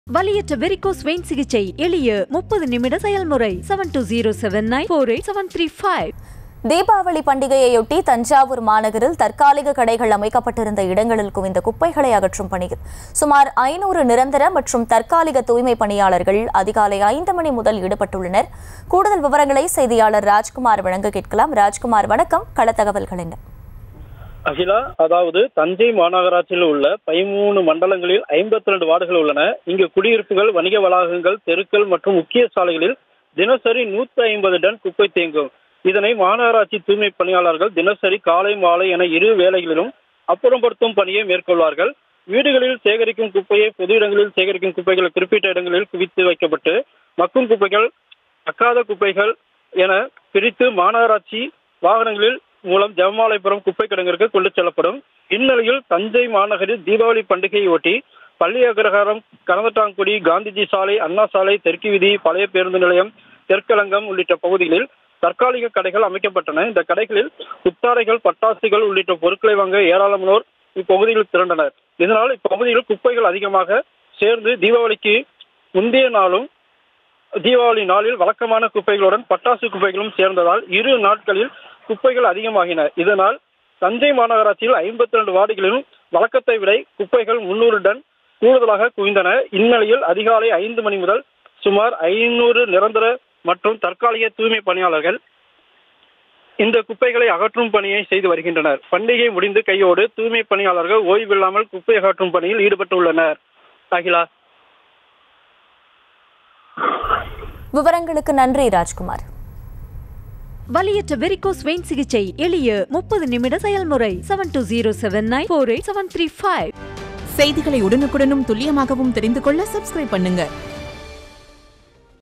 வலியற்ற varicose vein சிகிச்சை எளிய முப்பது நிமிட செயல்முறை seven two zero seven nine four eight seven three five Deepavali பண்டிகையையொட்டி தஞ்சாவூர் மாநகரில் தற்காலிக கடைகள் அமைக்கப்பட்டிருந்த இடங்களில் குவிந்த குப்பைகளை அகற்றும் பணியில் சுமார் ஐநூறு நிரந்தர மற்றும் தற்காலிக தூய்மை பணியாளர்கள் அதிகாலை ஐந்து மணி முதல் ஈடுபட்டுள்ளனர் கூடுதல் விவரங்களை செய்தியாளர் ராஜ்குமார் வழங்க கேட்கலாம் ராஜ்குமார் வணக்கம் கள தகவல்கள் என்ன அகிலா அதாவது தஞ்சை மாநகராட்சியில் உள்ள பதிமூணு மண்டலங்களில் ஐம்பத்தி ரெண்டு வார்டுகள் உள்ளன இங்கு குடியிருப்புகள் வணிக வளாகங்கள் தெருக்கள் மற்றும் முக்கிய சாலைகளில் தினசரி நூத்தி ஐம்பது டன் குப்பை தேங்கும் இதனை மாநகராட்சி தூய்மை பணியாளர்கள் தினசரி காலை மாலை என இரு வேளைகளிலும் அப்புறப்படுத்தும் பணியை மேற்கொள்வார்கள் வீடுகளில் சேகரிக்கும் குப்பையை பொது இடங்களில் சேகரிக்கும் குப்பைகள் குறிப்பிட்ட இடங்களில் குவித்து வைக்கப்பட்டு மக்கும் குப்பைகள் மக்காத குப்பைகள் என பிரித்து மாநகராட்சி வாகனங்களில் மூலம் ஜெவமாலைபுரம் குப்பை கிடங்கிற்கு கொண்டு செல்லப்படும் இந்நிலையில் தஞ்சை மாநகரில் தீபாவளி பண்டிகையை ஒட்டி பள்ளி அக்ரஹாரம் கனதட்டாங்குடி காந்திஜி சாலை அண்ணா சாலை தெற்கு வீதி பழைய பேருந்து நிலையம் தெற்கலங்கம் உள்ளிட்ட பகுதிகளில் தற்காலிக கடைகள் அமைக்கப்பட்டன இந்த கடைகளில் புத்தாடைகள் பட்டாசுகள் உள்ளிட்ட பொருட்களை வாங்க ஏராளமானோர் இப்பகுதியில் திரண்டனர் இதனால் இப்பகுதியில் குப்பைகள் அதிகமாக சேர்ந்து தீபாவளிக்கு முந்தைய நாளும் தீபாவளி நாளில் வழக்கமான குப்பைகளுடன் பட்டாசு குப்பைகளும் சேர்ந்ததால் இரு நாட்களில் குப்பைகள் அதிகமாகின இதனால் தஞ்சை மாநகராட்சியில் ஐம்பத்தி ரெண்டு வார்டுகளிலும் வழக்கத்தை விட குப்பைகள் முன்னூறு டன் கூடுதலாக குவிந்தன இந்நிலையில் அதிகாலை ஐந்து மணி முதல் சுமார் ஐநூறு நிரந்தர மற்றும் தற்காலிக தூய்மை பணியாளர்கள் இந்த குப்பைகளை அகற்றும் பணியை செய்து வருகின்றனர் பண்டிகை முடிந்து கையோடு தூய்மை பணியாளர்கள் ஓய்வில்லாமல் குப்பை அகற்றும் பணியில் ஈடுபட்டுள்ளனர் அகிலா விவரங்களுக்கு நன்றி ராஜ்குமார் வலியற்ற வெரிகோஸ் வெயின் சிகிச்சை எளிய முப்பது நிமிட செயல்முறை seven two zero seven nine four eight seven three five செய்திகளை உடனுக்குடனும் துல்லியமாகவும் தெரிந்து கொள்ள சப்ஸ்கிரைப் பண்ணுங்க